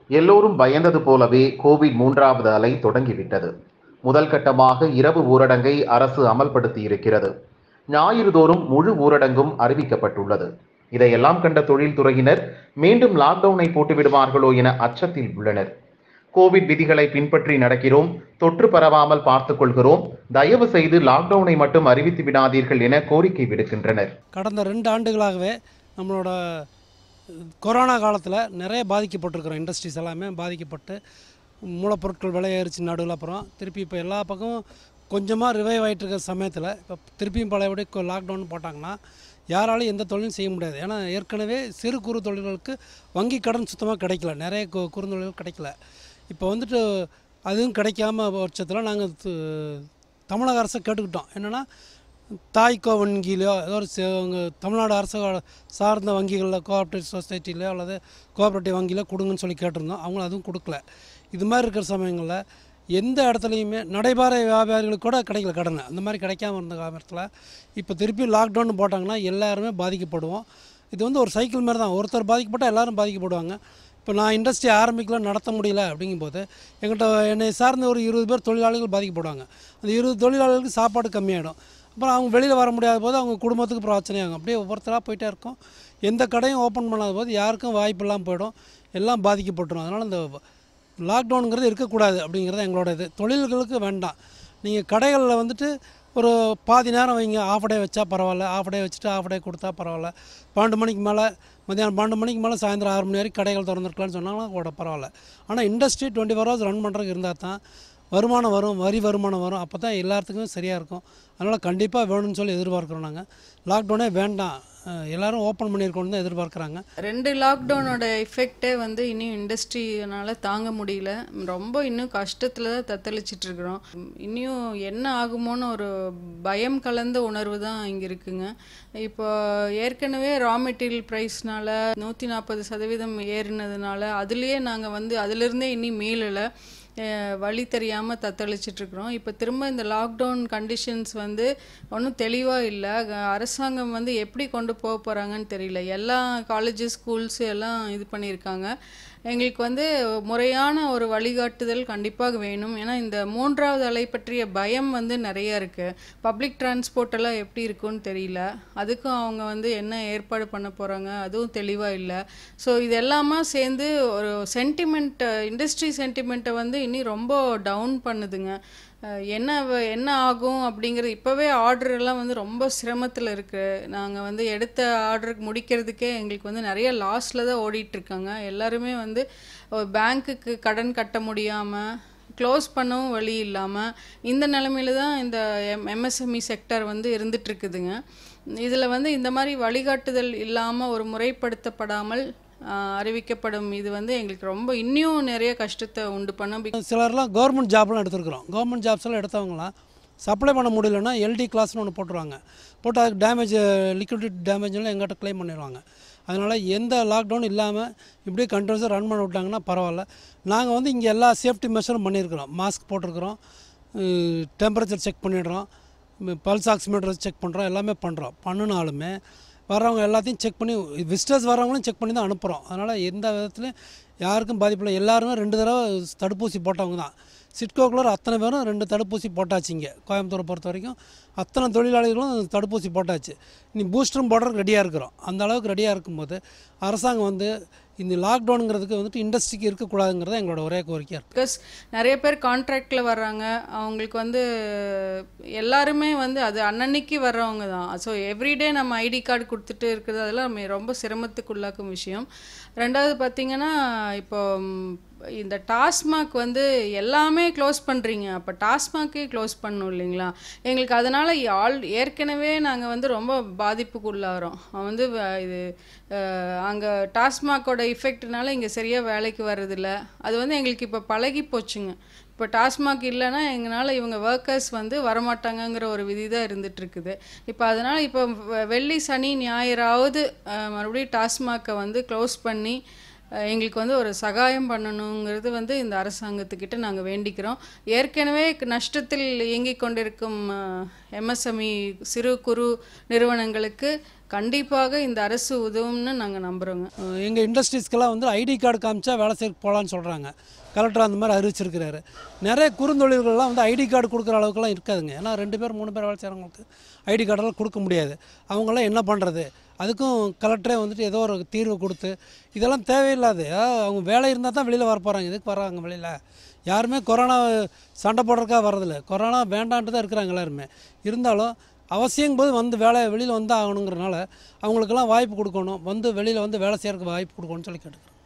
எல்லோரும் பயந்தது போலவே கோவிட் மூன்றாவது அலை தொடங்கிவிட்டது முதல் கட்டமாக இரவு ஊரடங்கை அரசு அமல்படுத்தி இருக்கிறது ஞாயிறு தோறும் முழு ஊரடங்கும் அறிவிக்கப்பட்டுள்ளது இதையெல்லாம் கண்ட தொழில்துறையினர் மீண்டும் லாக்டவுனை போட்டு விடுவார்களோ என அச்சத்தில் உள்ளனர் கோவிட் விதிகளை பின்பற்றி நடக்கிறோம் தொற்று பரவாமல் பார்த்துக் கொள்கிறோம் தயவு செய்து லாக்டவுனை மட்டும் அறிவித்து விடாதீர்கள் என கோரிக்கை விடுக்கின்றனர் கடந்த ரெண்டு ஆண்டுகளாகவே நம்மளோட கொரோனா காலத்தில் நிறைய பாதிக்கப்பட்டிருக்கிறோம் இண்டஸ்ட்ரீஸ் எல்லாமே பாதிக்கப்பட்டு மூலப்பொருட்கள் விலை ஏறிச்சு நடுவில் அப்புறம் திருப்பி இப்போ எல்லா பக்கமும் கொஞ்சமாக ரிவைவ் ஆகிட்டு இருக்கிற சமயத்தில் இப்போ திருப்பியும் பழையபடி லாக்டவுன் போட்டாங்கன்னா யாராலையும் எந்த தொழிலும் செய்ய முடியாது ஏன்னா ஏற்கனவே சிறு குறு தொழில்களுக்கு வங்கி கடன் சுத்தமாக கிடைக்கல நிறைய கு குறுந்தொழில்கள் கிடைக்கல இப்போ வந்துட்டு அதுவும் கிடைக்காம பட்சத்தில் நாங்கள் தமிழக அரசை கேட்டுக்கிட்டோம் என்னென்னா தாய்கோ வங்கியிலையோ ஏதோ ஒரு சே- உங்க தமிழ்நாடு அரசு சார்ந்த வங்கிகளில் கோஆப்ரேட்டிவ் சொசைட்டிலையோ அல்லது கோஆப்ரேட்டிவ் வங்கியில கொடுங்கன்னு சொல்லி கேட்டிருந்தோம் அவங்களும் அதுவும் கொடுக்கல இது மாதிரி இருக்கிற சமயங்களில் எந்த இடத்துலையுமே நடைபாதை வியாபாரிகளுக்கு கூட கிடைக்கல கடன் அந்த மாதிரி கிடைக்காம இருந்த காலத்தில் இப்போ திருப்பி லாக்டவுன் போட்டாங்கன்னா எல்லாருமே பாதிக்கப்படுவோம் இது வந்து ஒரு சைக்கிள் மாதிரி தான் ஒருத்தர் பாதிக்கப்பட்டால் எல்லாரும் பாதிக்கப்படுவாங்க இப்போ நான் இண்டஸ்ட்ரி ஆரம்பிக்கல நடத்த முடியல அப்படிங்கும்போது எங்கிட்ட என்னை சார்ந்த ஒரு இருபது பேர் தொழிலாளிகள் பாதிக்கப்படுவாங்க அந்த இருபது தொழிலாளர்களுக்கு சாப்பாடு கம்மியாயிடும் அப்புறம் அவங்க வெளியில் வர முடியாத போது அவங்க குடும்பத்துக்கு பிரச்சனையாகும் அப்படியே ஒவ்வொருத்தராக போயிட்டே இருக்கும் எந்த கடையும் ஓப்பன் பண்ணாத போது யாருக்கும் வாய்ப்பு இல்லாமல் போயிடும் எல்லாம் பாதிக்கப்பட்டுரும் அதனால் இந்த லாக்டவுனுங்கிறது இருக்கக்கூடாது அப்படிங்கிறது எங்களோட இது தொழில்களுக்கு வேண்டாம் நீங்கள் கடைகளில் வந்துட்டு ஒரு பாதி நேரம் வைங்க ஆஃப் டே வச்சா பரவாயில்ல ஆஃப் டே வச்சுட்டு ஆஃப் டே கொடுத்தா பரவாயில்ல பன்னெண்டு மணிக்கு மேலே மத்தியானம் பன்னெண்டு மணிக்கு மேலே சாயந்தரம் ஆறு மணி வரைக்கும் கடைகள் திறந்துருக்கலாம்னு சொன்னாங்கன்னா கூட பரவாயில்ல ஆனால் industry twenty four hours run பண்ணுறதுக்கு இருந்தால் தான் வருமானம் வரும் வரி வருமானம் வரும் அப்போ தான் எல்லாத்துக்குமே சரியாக இருக்கும் அதனால் கண்டிப்பாக வேணும்னு சொல்லி எதிர்பார்க்குறோம் நாங்கள் லாக்டவுனே வேண்டாம் அஹ் எல்லாரும் ஓப்பன் பண்ணியிருக்கோன்னு தான் எதிர்பார்க்குறாங்க ரெண்டு லாக்டவுனோட எஃபெக்டே வந்து இன்னும் இண்டஸ்ட்ரினால தாங்க முடியல ரொம்ப இன்னும் கஷ்டத்தில் தான் தத்தளிச்சிட்டு இருக்கிறோம் இன்னும் என்ன ஆகுமோன்னு ஒரு பயம் கலந்த உணர்வு தான் இங்கே இருக்குங்க இப்போ ஏற்கனவே ரா மெட்டீரியல் ப்ரைஸ்னால நூற்றி நாற்பது சதவீதம் ஏறினதுனால அதுலேயே நாங்கள் வந்து அதிலிருந்தே இன்னும் மீளலை அஹ் வழி தெரியாமல் தத்தளிச்சிட்டு இருக்கிறோம் இப்போ திரும்ப இந்த லாக்டவுன் கண்டிஷன்ஸ் வந்து ஒன்றும் தெளிவாக இல்லை அரசாங்கம் வந்து எப்படி கொண்டு போக போகிறாங்கன்னு தெரியல எல்லா காலேஜஸ் ஸ்கூல்ஸ் எல்லாம் இது பண்ணியிருக்காங்க எங்களுக்கு வந்து முறையான ஒரு வழிகாட்டுதல் கண்டிப்பாக வேணும் ஏன்னா இந்த மூன்றாவது அலை பற்றிய பயம் வந்து நிறைய இருக்குது பப்ளிக் டிரான்ஸ்போர்ட் எல்லாம் எப்படி இருக்குன்னு தெரியல அதுக்கும் அவங்க வந்து என்ன ஏற்பாடு பண்ண போகிறாங்க அதுவும் தெளிவாக இல்லை ஸோ இது எல்லாமே சேர்ந்து ஒரு சென்டிமெண்ட் இண்டஸ்ட்ரி சென்டிமெண்ட்டை வந்து இனி ரொம்ப டவுன் பண்ணுதுங்க அஹ் என்ன வ- என்ன ஆகும் அப்படிங்கிறது இப்போவே ஆர்டர் எல்லாம் வந்து ரொம்ப சிரமத்தில் இருக்குது நாங்கள் வந்து எடுத்த ஆர்டருக்கு முடிக்கிறதுக்கே எங்களுக்கு வந்து நிறைய லாஸில் தான் ஓடிட்டு இருக்காங்க எல்லாருமே வந்து பேங்க்குக்கு கடன் கட்ட முடியாமல் க்ளோஸ் பண்ணவும் வழி இல்லாமல் இந்த நிலமையில தான் இந்த எம் எம்எஸ்எம்இ செக்டர் வந்து இருந்துட்டு இருக்குதுங்க இதில் வந்து இந்த மாதிரி வழிகாட்டுதல் இல்லாமல் ஒரு முறைப்படுத்தப்படாமல் ஆஹ், அறிவிக்கப்படும் இது வந்து எங்களுக்கு ரொம்ப இன்னும் நிறைய கஷ்டத்தை உண்டு பண்ண சிலர்லாம் கவர்மெண்ட் ஜாப்லாம் எடுத்துருக்குறோம் கவர்மெண்ட் ஜாப்ஸ் எல்லாம் எடுத்தவங்களாம் சப்ளை பண்ண முடியலன்னா எல்டி கிளாஸ்னு ஒன்று போட்டுருவாங்க போட்டு அதுக்கு டேமேஜ் லிக்விடிட்டி டேமேஜ்லாம் எங்கிட்ட க்ளைம் பண்ணிடுவாங்க அதனால் எந்த லாக்டவுன் இல்லாமல் இப்படியே கண்டினியூஸாக ரன் பண்ண விட்டாங்கன்னா பரவாயில்ல நாங்கள் வந்து இங்கே எல்லா சேஃப்டி மெஷரும் பண்ணியிருக்கிறோம் மாஸ்க் போட்டிருக்கிறோம் டெம்பரேச்சர் செக் பண்ணிடுறோம் பல்ஸ் ஆக்சிமீட்டர் செக் பண்ணுறோம் எல்லாமே பண்ணுறோம் பண்ணினாலுமே வர்றவங்க எல்லாத்தையும் செக் பண்ணி விசிட்டர்ஸ் வர்றவங்களும் செக் பண்ணி தான் அனுப்புகிறோம் அதனால் எந்த விதத்துலையும் யாருக்கும் பாதிப்பில்லை எல்லாருமே ரெண்டு தடவை தடுப்பூசி போட்டவங்க தான் சிட்கோக்குள்ளர் அத்தனை பேரும் ரெண்டு தடுப்பூசி போட்டாச்சு இங்கே கோயம்புத்தூரை பொறுத்த வரைக்கும் அத்தனை தொழிலாளிகளும் தடுப்பூசி போட்டாச்சு இனி பூஸ்டரும் போடுறதுக்கு ரெடியாக இருக்கிறோம் அந்த அளவுக்கு ரெடியாக இருக்கும்போது அரசாங்கம் வந்து இந்த லாக்டவுனுங்கிறதுக்கு வந்துட்டு இண்டஸ்ட்ரிக்கு இருக்கக்கூடாதுங்கிறது எங்களோட ஒரே கோரிக்கையாக இருக்குது பிகாஸ் நிறைய பேர் கான்ட்ராக்டில் வர்றாங்க அவங்களுக்கு வந்து எல்லாருமே வந்து அது அன்னன்னைக்கு வர்றவங்க தான் ஸோ எவ்ரிடே நம்ம ஐடி கார்டு கொடுத்துட்டு இருக்கிறது அதெல்லாம் நம்ம ரொம்ப சிரமத்துக்குள்ளாக்கும் விஷயம் ரெண்டாவது பார்த்தீங்கன்னா இப்போ ம், இந்த டாஸ்மாக் வந்து எல்லாமே க்ளோஸ் பண்ணுறீங்க அப்போ டாஸ்மாக்கே க்ளோஸ் பண்ணணும் இல்லைங்களா எங்களுக்கு அதனால் ஆல் ஏற்கனவே நாங்கள் வந்து ரொம்ப பாதிப்புக்குள்ளாகிறோம் அவன் வந்து வ- இது அங்கே டாஸ்மாக்கோட இஃபெக்ட்னால இங்கே சரியாக வேலைக்கு வர்றதில்ல அது வந்து எங்களுக்கு இப்போ பழகி போச்சுங்க இப்போ டாஸ்மாக் இல்லைன்னா எங்களால் இவங்க ஒர்க்கர்ஸ் வந்து வரமாட்டாங்கங்கிற ஒரு விதி தான் இருந்துட்டு இருக்குது இப்போ அதனால் இப்போ வெ- வெள்ளி சனி ஞாயிறாவது அஹ், மறுபடியும் டாஸ்மாக்கை வந்து க்ளோஸ் பண்ணி அஹ், எங்களுக்கு வந்து ஒரு சகாயம் பண்ணணுங்கிறது வந்து இந்த அரசாங்கத்துக்கிட்ட நாங்கள் வேண்டிக்கிறோம் ஏற்கனவே நஷ்டத்தில் இயங்கிக் கொண்டிருக்கும் எம்எஸ்எம்இ சிறு குறு நிறுவனங்களுக்கு கண்டிப்பாக இந்த அரசு உதவும்னு நாங்கள் நம்புகிறோங்க எங்கள் இண்டஸ்ட்ரீஸ்க்கெல்லாம் வந்து ஐடி கார்டு காமிச்சா வேலை செய்ய போகலான்னு சொல்கிறாங்க கலெக்டர் அந்த மாதிரி அறிவிச்சிருக்கிறாரு நிறைய குறுந்தொழில்கள்லாம் வந்து ஐடி கார்டு கொடுக்குற அளவுக்குலாம் இருக்காதுங்க ஏன்னா ரெண்டு பேர் மூணு பேர் வேலை செய்கிறவங்களுக்கு ஐடி கார்டெல்லாம் கொடுக்க முடியாது அவங்களாம் என்ன பண்ணுறது அதுக்கும் கலெக்டரே வந்துட்டு ஏதோ ஒரு தீர்வு கொடுத்து இதெல்லாம் தேவையில்லாது அதாவது அவங்க வேலை இருந்தால் தான் வெளியில் வர போகிறாங்க எதுக்கு வர்றாங்க வெளியில் யாருமே கொரோனா சண்டை போடுறதுக்காக வர்றதில்ல கொரோனா வேண்டான்ட்டு தான் இருக்கிறாங்க எல்லாருமே இருந்தாலும் அவசியம் போது வந்து வேலை வெளியில் வந்து ஆகணுங்கிறனால அவங்களுக்கெல்லாம் வாய்ப்பு கொடுக்கணும் வந்து வெளியில் வந்து வேலை செய்கிறதுக்கு வாய்ப்பு கொடுக்கணும்னு சொல்லி கேட்டுக்கிறேன்